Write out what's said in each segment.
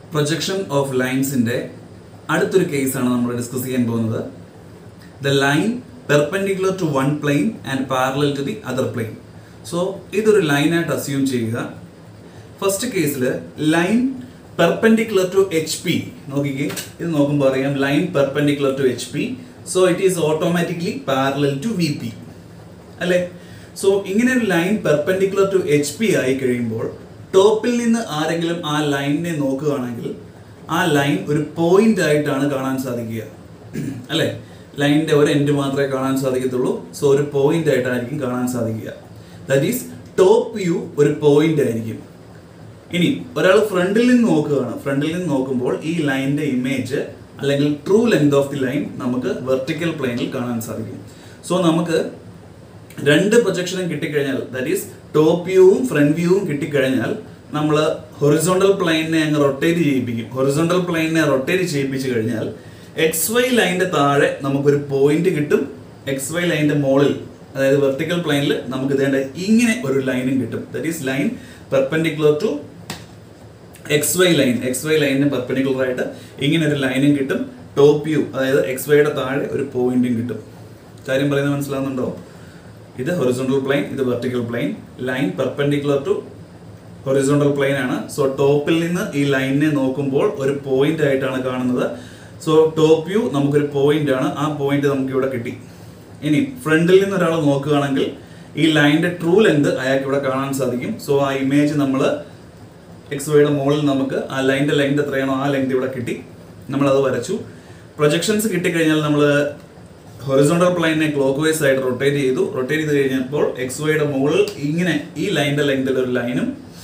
projection of ലൈൻസിന്റെ അടുത്തൊരു കേസാണ് നമ്മൾ ഡിസ്കസ് ചെയ്യാൻ പോകുന്നത് the line perpendicular to one plane and parallel to the other plane so ഇതൊരു ലൈനായിട്ട് അസ്യൂം ചെയ്യുക ഫസ്റ്റ് കേസിൽ line perpendicular to H P നോക്കിക്കേ ഇത് നോക്കുമ്പോൾ അറിയാം line perpendicular to H P so it is automatically parallel to V P അല്ലേ so ഇങ്ങനെ ഒരു line perpendicular to H P ആയി കഴിയുമ്പോൾ ടോപ്പിൽ നിന്ന് ആരെങ്കിലും ആ ലൈനിനെ നോക്കുകയാണെങ്കിൽ ആ ലൈൻ ഒരു പോയിന്റ് ആയിട്ടാണ് കാണാൻ സാധിക്കുക അല്ലേ ലൈനിന്റെ ഒരു എൻഡ് മാത്രമേ കാണാൻ സാധിക്കത്തുള്ളൂ സോ ഒരു പോയിന്റ് ആയിട്ടായിരിക്കും കാണാൻ സാധിക്കുക ദാറ്റ് ഈസ് ടോപ്പ് വ്യൂ ഒരു പോയിന്റ് ആയിരിക്കും ഇനി ഒരാൾ ഫ്രണ്ടിൽ നിന്ന് നോക്കുകയാണ് ഫ്രണ്ടിൽ നിന്ന് നോക്കുമ്പോൾ ഈ ലൈനിന്റെ ഇമേജ് അല്ലെങ്കിൽ true length of the line നമുക്ക് വെർട്ടിക്കൽ പ്ലെയിനിൽ കാണാൻ സാധിക്കും സോ നമുക്ക് രണ്ട് പ്രൊജക്ഷനും കിട്ടിക്കഴിഞ്ഞാൽ ദാറ്റ് ഈസ് ടോപ്പ് വ്യൂവും ഫ്രണ്ട് വ്യൂവും കിട്ടിക്കഴിഞ്ഞാൽ നമ്മൾ ഹൊറിസോണ്ടൽ പ്ലെയിനെ അങ്ങ് റൊട്ടേറ്റ് ചെയ്യിപ്പിക്കും ഹൊറിസോണ്ടൽ പ്ലെയിനെ റൊട്ടേറ്റ് ചെയ്യിപ്പിച്ചു കഴിഞ്ഞാൽ എക്സ് വൈ ലൈനിന്റെ താഴെ നമുക്കൊരു പോയിന്റ് കിട്ടും എക്സ് വൈ ലൈനിന്റെ മുകളിൽ അതായത് വെർട്ടിക്കൽ പ്ലെയിനിൽ നമുക്ക് ഇതേണ്ട ഇങ്ങനെ ഒരു ലൈനും കിട്ടും that is line perpendicular to X Y line X Y ലൈനിന് പെർപെൻഡിക്കുലർ ആയിട്ട് ഇങ്ങനെ ഒരു ലൈനും കിട്ടും ടോപ്പ് വ്യൂ അതായത് എക്സ് വൈയുടെ താഴെ ഒരു പോയിന്റും കിട്ടും കാര്യം പറയുന്നത് മനസ്സിലാവുന്നുണ്ടോ ഇത് ഹൊറിസോണ്ടൽ പ്ലെയിൻ ഇത് vertical plane line perpendicular to horizontal plane ആണ് സോ ടോപ്പിൽ നിന്ന് ഈ ലൈനിനെ നോക്കുമ്പോൾ ഒരു പോയിന്റ് ആയിട്ടാണ് കാണുന്നത് സോ ടോപ്പ് വ്യൂ നമുക്കൊരു പോയിന്റ് ആണ് ആ പോയിന്റ് നമുക്ക് ഇവിടെ കിട്ടി ഇനി ഫ്രണ്ടിൽ നിന്ന് ഒരാൾ നോക്കുകയാണെങ്കിൽ ഈ ലൈനിന്റെ ട്രൂ ലെങ്ത് അയാൾക്ക് ഇവിടെ കാണാൻ സാധിക്കും സോ ആ ഇമേജ് നമ്മൾ എക്സ് വൈയുടെ മുകളിൽ നമുക്ക് ആ ലൈനിന്റെ ലെങ്ത് എത്രയാണോ ആ ലെങ്ത് ഇവിടെ കിട്ടി നമ്മൾ അത് വരച്ചു പ്രൊജക്ഷൻസ് കിട്ടിക്കഴിഞ്ഞാൽ നമ്മൾ ഹൊറിസോണ്ടൽ പ്ലെയിനെ ക്ലോക്ക് വൈസ് ആയിട്ട് റൊട്ടേറ്റ് ചെയ്തു റൊട്ടേറ്റ് ചെയ്ത് കഴിഞ്ഞപ്പോൾ എക്സ് വൈയുടെ മുകളിൽ ഇങ്ങനെ ഈ ലൈനിന്റെ ലെങ്തിൽ ഒരു ലൈനും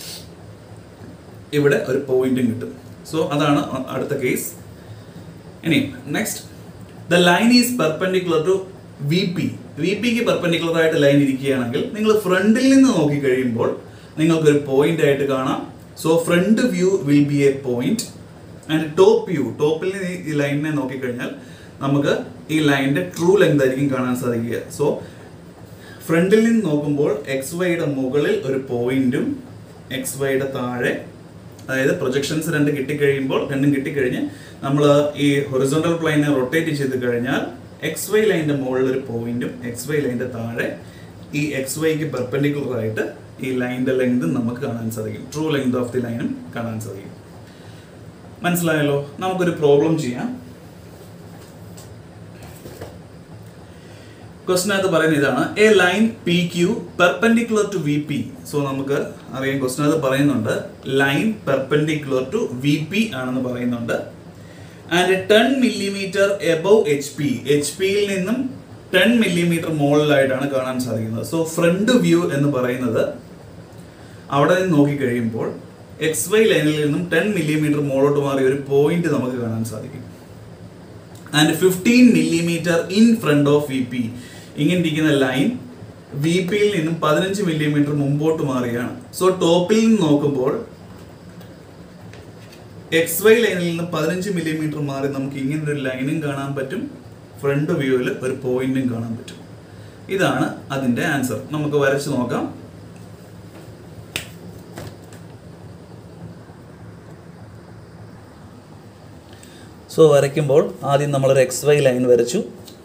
ഇവിടെ ഒരു പോയിന്റും കിട്ടും സോ അതാണ് അടുത്ത കേസ് ഇനി next the line is perpendicular to V P V പിക്ക് പെർപെൻഡിക്കുലർ ആയിട്ട് ലൈൻ ഇരിക്കുകയാണെങ്കിൽ നിങ്ങൾ ഫ്രണ്ടിൽ നിന്ന് നോക്കി കഴിയുമ്പോൾ നിങ്ങൾക്കൊരു പോയിന്റ് ആയിട്ട് കാണാം so front view will be a point and top view ടോപ്പിൽ നിന്ന് ഈ ലൈനിനെ നോക്കിക്കഴിഞ്ഞാൽ നമുക്ക് ഈ ലൈനിന്റെ ട്രൂ ലെങ്ത് ആയിരിക്കും കാണാൻ സാധിക്കുക സോ ഫ്രണ്ടിൽ നിന്ന് നോക്കുമ്പോൾ എക്സ് വൈയുടെ മുകളിൽ ഒരു പോയിന്റും എക്സ് വൈയുടെ താഴെ അതായത് പ്രൊജക്ഷൻസ് രണ്ട് കിട്ടിക്കഴിയുമ്പോൾ രണ്ടും കിട്ടിക്കഴിഞ്ഞ് നമ്മൾ ഈ ഹൊറിസോണ്ടൽ പ്ലെയിനെ റൊട്ടേറ്റ് ചെയ്ത് കഴിഞ്ഞാൽ എക്സ് വൈ ലൈനിന്റെ മുകളിൽ ഒരു പോയിന്റും എക്സ് വൈ ലൈനിന്റെ താഴെ ഈ എക്സ് വൈക്ക് പെർപെൻഡിക്കുലർ ആയിട്ട് ഈ ലൈനിന്റെ ലെങ്ത് നമുക്ക് കാണാൻ സാധിക്കും ട്രൂ ലെങ്ത് ഓഫ് ദി ലൈനും കാണാൻ സാധിക്കും മനസ്സിലായല്ലോ നമുക്കൊരു പ്രോബ്ലം ചെയ്യാം ക്വസ്റ്റിനകത്ത് പറയുന്ന ഇതാണ് a line P Q perpendicular to V P so നമുക്ക് അറിയാം ക്വസ്റ്റിനകത്ത് പറയുന്നുണ്ട് line perpendicular to V P ആണെന്ന് പറയുന്നുണ്ട് and ten millimetre above H P H പിയിൽ നിന്നും ടെൻ മില്ലിമീറ്റർ മുകളിലായിട്ടാണ് കാണാൻ സാധിക്കുന്നത് സോ ഫ്രണ്ട് വ്യൂ എന്ന് പറയുന്നത് അവിടെ നിന്ന് നോക്കിക്കഴിയുമ്പോൾ എക്സ് വൈ ലൈനിൽ നിന്നും ടെൻ മില്ലിമീറ്റർ മുകളിലോട്ട് മാറിയ ഒരു പോയിന്റ് നമുക്ക് കാണാൻ സാധിക്കും and fifteen millimetre in front of V P ഇങ്ങനെ ഇരിക്കുന്ന ലൈൻ വി പിയിൽ നിന്നും പതിനഞ്ച് മില്ലിമീറ്റർ മുമ്പോട്ട് മാറിയാണ് സോ ടോപ്പിൽ നിന്ന് നോക്കുമ്പോൾ എക്സ് വൈ ലൈനിൽ നിന്ന് പതിനഞ്ച് മില്ലിമീറ്റർ മാറി നമുക്ക് ഇങ്ങനെ ഒരു ലൈനും കാണാൻ പറ്റും ഫ്രണ്ട് വ്യൂവിൽ ഒരു പോയിന്റും കാണാൻ പറ്റും ഇതാണ് അതിന്റെ ആൻസർ നമുക്ക് വരച്ച് നോക്കാം സോ വരയ്ക്കുമ്പോൾ ആദ്യം നമ്മളൊരു എക്സ് വൈ ലൈൻ വരച്ചു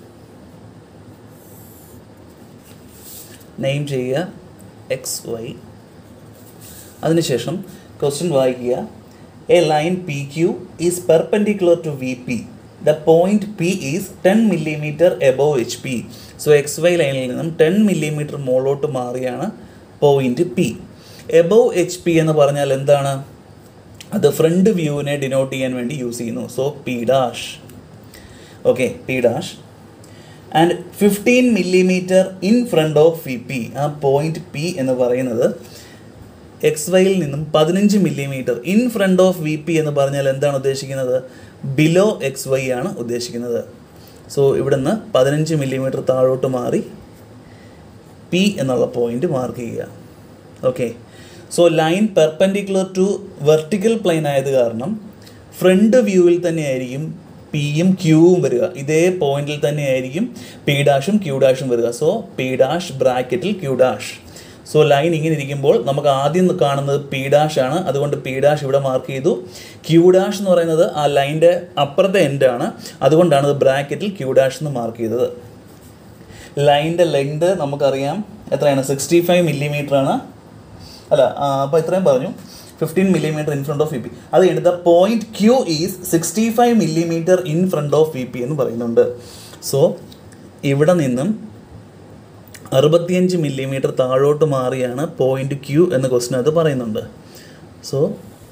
നെയിം ചെയ്യുക എക്സ് വൈ അതിനുശേഷം ക്വസ്റ്റ്യൻ വായിക്കുക a line P Q is perpendicular to V P the point P is ten millimetre above H P so X Y ലൈനിൽ നിന്നും ടെൻ മില്ലിമീറ്റർ മുകളിലോട്ട് മാറിയാണ് point P above H P എന്ന് പറഞ്ഞാൽ എന്താണ് അത് ഫ്രണ്ട് വ്യൂവിനെ ഡിനോട്ട് ചെയ്യാൻ വേണ്ടി യൂസ് ചെയ്യുന്നു so P dash okay P dash and fifteen millimetre in front of V P ആ പോയിന്റ് പി എന്ന് പറയുന്നത് എക്സ് വൈയിൽ നിന്നും പതിനഞ്ച് millimetre in front of V P എന്ന് പറഞ്ഞാൽ എന്താണ് ഉദ്ദേശിക്കുന്നത് ബിലോ എക്സ് വൈ ആണ് ഉദ്ദേശിക്കുന്നത് സോ ഇവിടുന്ന് പതിനഞ്ച് മില്ലിമീറ്റർ താഴോട്ട് മാറി പി എന്നുള്ള പോയിന്റ് മാർക്ക് ചെയ്യുക okay so line perpendicular to vertical plane ആയത് കാരണം ഫ്രണ്ട് വ്യൂവിൽ തന്നെയായിരിക്കും പിയും ക്യൂവും വരിക ഇതേ പോയിന്റിൽ തന്നെയായിരിക്കും പി ഡാഷും ക്യൂ ഡാഷും വരിക സോ പി ഡാഷ് ബ്രാക്കറ്റിൽ ക്യൂ ഡാഷ് സോ ലൈൻ ഇങ്ങനെ ഇരിക്കുമ്പോൾ നമുക്ക് ആദ്യം കാണുന്നത് പി ഡാഷ് ആണ് അതുകൊണ്ട് പി ഡാഷ് ഇവിടെ മാർക്ക് ചെയ്തു ക്യൂ ഡാഷ് എന്ന് പറയുന്നത് ആ ലൈൻ്റെ അപ്പുറത്തെ എൻഡ് ആണ് അതുകൊണ്ടാണ് ഇത് ബ്രാക്കറ്റിൽ ക്യൂ ഡാഷ് എന്ന് മാർക്ക് ചെയ്തത് ലൈൻ്റെ ലെങ്ത് നമുക്കറിയാം എത്രയാണ് സിക്സ്റ്റി ഫൈവ് മില്ലിമീറ്റർ ആണ് അല്ല അപ്പോൾ ഇത്രയും പറഞ്ഞു fifteen millimetre in front of V P അത് കഴിഞ്ഞിട്ട് the point Q is sixty five millimetre in front of V P എന്ന് പറയുന്നുണ്ട് സോ ഇവിടെ നിന്നും അറുപത്തിയഞ്ച് മില്ലിമീറ്റർ താഴോട്ട് മാറിയാണ് പോയിന്റ് ക്യൂ എന്ന ക്വസ്റ്റ്യൻ അത് പറയുന്നുണ്ട് സോ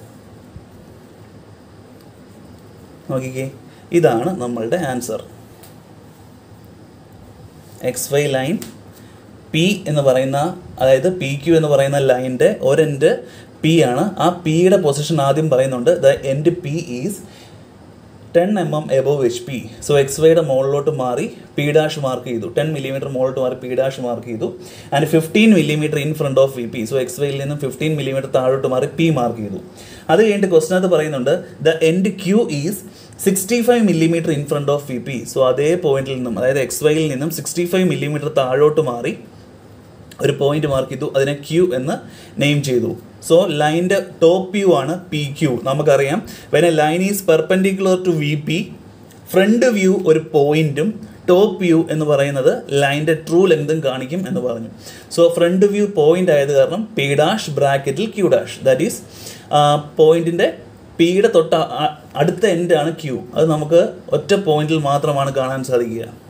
നോക്കിക്കേ ഇതാണ് നമ്മളുടെ answer X Y line P എന്ന് പറയുന്ന അതായത് പി ക്യു എന്ന് പറയുന്ന ലൈൻ്റെ ഒരെൻഡ് പി ആണ് ആ പിയുടെ പൊസിഷൻ ആദ്യം പറയുന്നുണ്ട് the end P is ten M M above H P so X വൈയുടെ മുകളിലോട്ട് മാറി പി ഡാഷ് മാർക്ക് ചെയ്തു ടെൻ മില്ലിമീറ്റർ മുകളിലോട്ട് മാറി പി ഡാഷ് മാർക്ക് ചെയ്തു and fifteen millimetre in front of V P so X വൈയിൽ നിന്നും ഫിഫ്റ്റീൻ മില്ലിമീറ്റർ താഴോട്ട് മാറി പി മാർക്ക് ചെയ്തു അത് കഴിഞ്ഞിട്ട് ക്വസ്റ്റിനകത്ത് പറയുന്നുണ്ട് the end Q is sixty five millimetre in front of V P so അതേ പോയിന്റിൽ നിന്നും അതായത് എക്സ് വൈയിൽ നിന്നും സിക്സ്റ്റി ഫൈവ് മില്ലിമീറ്റർ താഴോട്ട് മാറി ഒരു പോയിന്റ് മാർക്ക് ചെയ്തു അതിനെ ക്യൂ എന്ന് നെയിം ചെയ്തു സോ ലൈൻ്റെ ടോപ്പ് വ്യൂ ആണ് പി ക്യൂ നമുക്കറിയാം when a line is perpendicular to V P front view ഒരു പോയിന്റും ടോപ്പ് വ്യൂ എന്ന് പറയുന്നത് ലൈൻ്റെ ട്രൂ ലെങ്തും കാണിക്കും എന്ന് പറഞ്ഞു സോ ഫ്രണ്ട് വ്യൂ പോയിന്റ് ആയത് കാരണം പി ഡാഷ് ബ്രാക്കറ്റിൽ ക്യൂ ഡാഷ് ദാറ്റ് ഈസ് പോയിന്റിൻ്റെ പിയുടെ തൊട്ട് അ- അടുത്ത എൻഡാണ് ക്യൂ അത് നമുക്ക് ഒറ്റ പോയിന്റിൽ മാത്രമാണ് കാണാൻ സാധിക്കുക